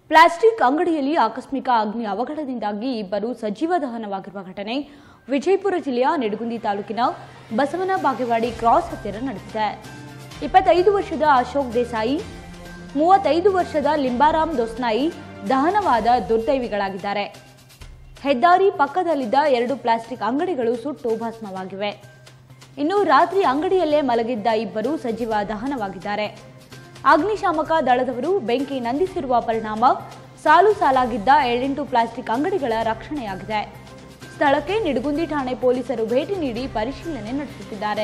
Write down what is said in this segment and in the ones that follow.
Plastic ಅಂಗಡಿಯಲ್ಲಿ ಆಕಸ್ಮಿಕ ಅಗ್ನಿ ಅವಘಡದಿಂದಾಗಿ ಇಬ್ಬರು ಸಜೀವ ದಹನವಾಗಿರುವ ಘಟನೆ ವಿಜಯಪುರ ಜಿಲ್ಲೆಯ ನಿಡಗುಂದಿ ತಾಲೂಕಿನ ಬಸವನ ಬಾಗೇವಾಡಿ ಕ್ರಾಸ್ ಹತ್ತಿರ ನಡೆದಿದೆ ಇಪ್ಪತ್ತೈದು ವರ್ಷದ ಅಶೋಕ್ ದೇಸಾಯಿ ಮೂವತ್ತೈದು ವರ್ಷದ ಲಿಂಬಾರಾಮ್ ದೋಸ್ನಾಯಿ ದಹನವಾದ ದುರ್ದೈವಿಗಳಾಗಿದ್ದಾರೆ ಹೆದ್ದಾರಿ ಪಕ್ಕದಲ್ಲಿದ್ದ ಎರಡು ಪ್ಲಾಸ್ಟಿಕ್ ಅಂಗಡಿಗಳು ಸುಟ್ಟು ಭಸ್ಮವಾಗಿವೆ ಇನ್ನು ರಾತ್ರಿ ಅಂಗಡಿಯಲ್ಲೇ ಮಲಗಿದ್ದ ಇಬ್ಬರು ಸಜೀವ ದಹನವಾಗಿದ್ದಾರೆ ಅಗ್ನಿಶಾಮಕ ದಳದವರು ಬೆಂಕಿ ನಂದಿಸಿರುವ ಪರಿಣಾಮ ಸಾಲು ಸಾಲಾಗಿದ್ದ ಏಳೆಂಟು ಪ್ಲಾಸ್ಟಿಕ್ ಅಂಗಡಿಗಳ ರಕ್ಷಣೆಯಾಗಿದೆ ಸ್ಥಳಕ್ಕೆ ನಿಡಗುಂದಿ ಠಾಣೆ ಪೊಲೀಸರು ಭೇಟಿ ನೀಡಿ ಪರಿಶೀಲನೆ ನಡೆಸುತ್ತಿದ್ದಾರೆ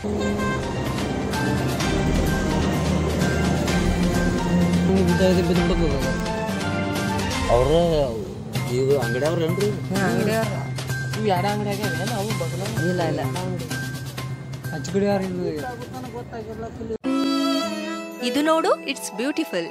ಬಿದ್ದು ಬಿದ್ದುಬಿಡ್ತದ ಅವ್ರ ಈಗ ಅಂಗಡಿ ಅವ್ರೇನ್ರಿ ಇವು ಎರಡು ಅಂಗಡಿ ಆಗ್ಯಾವ ಅವು ಬಗಲ ಇಲ್ಲ ಇಲ್ಲ ಹಚ್ಕಡಿ ಅವ್ರ ಇದು ಇದು ನೋಡು ಇಟ್ಸ್ ಬ್ಯೂಟಿಫುಲ್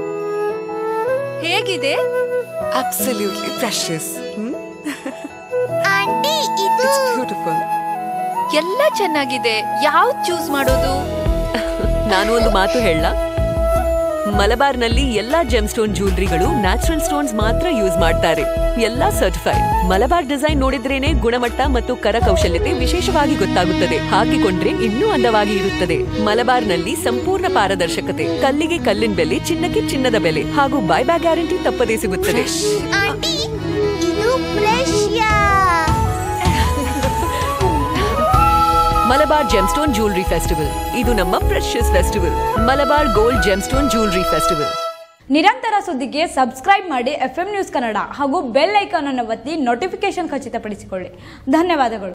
ಹೇಗಿದೆ Absolutely precious. Hmm? ಆಂಟಿ ಇದು It's beautiful. ಎಲ್ಲ ಚೆನ್ನಾಗಿದೆ ಯಾವ್ದು ಚೂಸ್ ಮಾಡೋದು ನಾನು ಒಂದು ಮಾತು ಹೇಳ ಮಲಬಾರ್ನಲ್ಲಿ ಎಲ್ಲಾ ಜೆಮ್ ಸ್ಟೋನ್ ಜ್ಯೂಲ್ರಿಗಳು ನ್ಯಾಚುರಲ್ ಸ್ಟೋನ್ಸ್ ಮಾತ್ರ ಯೂಸ್ ಮಾಡ್ತಾರೆ ಎಲ್ಲಾ ಸರ್ಟಿಫೈಡ್ ಮಲಬಾರ್ ಡಿಸೈನ್ ನೋಡಿದ್ರೇನೆ ಗುಣಮಟ್ಟ ಮತ್ತು ಕರಕೌಶಲ್ಯತೆ ವಿಶೇಷವಾಗಿ ಗೊತ್ತಾಗುತ್ತದೆ ಹಾಕಿಕೊಂಡ್ರೆ ಇನ್ನೂ ಅಂದವಾಗಿ ಇರುತ್ತದೆ ಮಲಬಾರ್ನಲ್ಲಿ ಸಂಪೂರ್ಣ ಪಾರದರ್ಶಕತೆ ಕಲ್ಲಿಗೆ ಕಲ್ಲಿನ ಬೆಲೆ ಚಿನ್ನಕ್ಕೆ ಚಿನ್ನದ ಬೆಲೆ ಹಾಗೂ ಬೈಬ್ಯಾಕ್ ಗ್ಯಾರಂಟಿ ತಪ್ಪದೇ ಸಿಗುತ್ತದೆ ಆಂಟಿ ಇದು ಫ್ರೆಶ್ಯಾ ಮಲಬಾರ್ ಜೆಮ್ಸ್ಟೋನ್ ಜ್ಯೂಲ್ರಿ ಫೆಸ್ಟಿವಲ್ ಇದು ನಮ್ಮ precious festival Malabar gold gemstone jewellery festival ನಿರಂತರ ಸುದ್ದಿಗೆ ಸಬ್ಸ್ಕ್ರೈಬ್ ಮಾಡಿ ಎಫ್ ನ್ಯೂಸ್ ಕನ್ನಡ ಹಾಗೂ ಬೆಲ್ ಐಕಾನ್ ಅನ್ನು ಒತ್ತಿ ನೋಟಿಫಿಕೇಶನ್ ಖಚಿತಪಡಿಸಿಕೊಳ್ಳಿ ಧನ್ಯವಾದಗಳು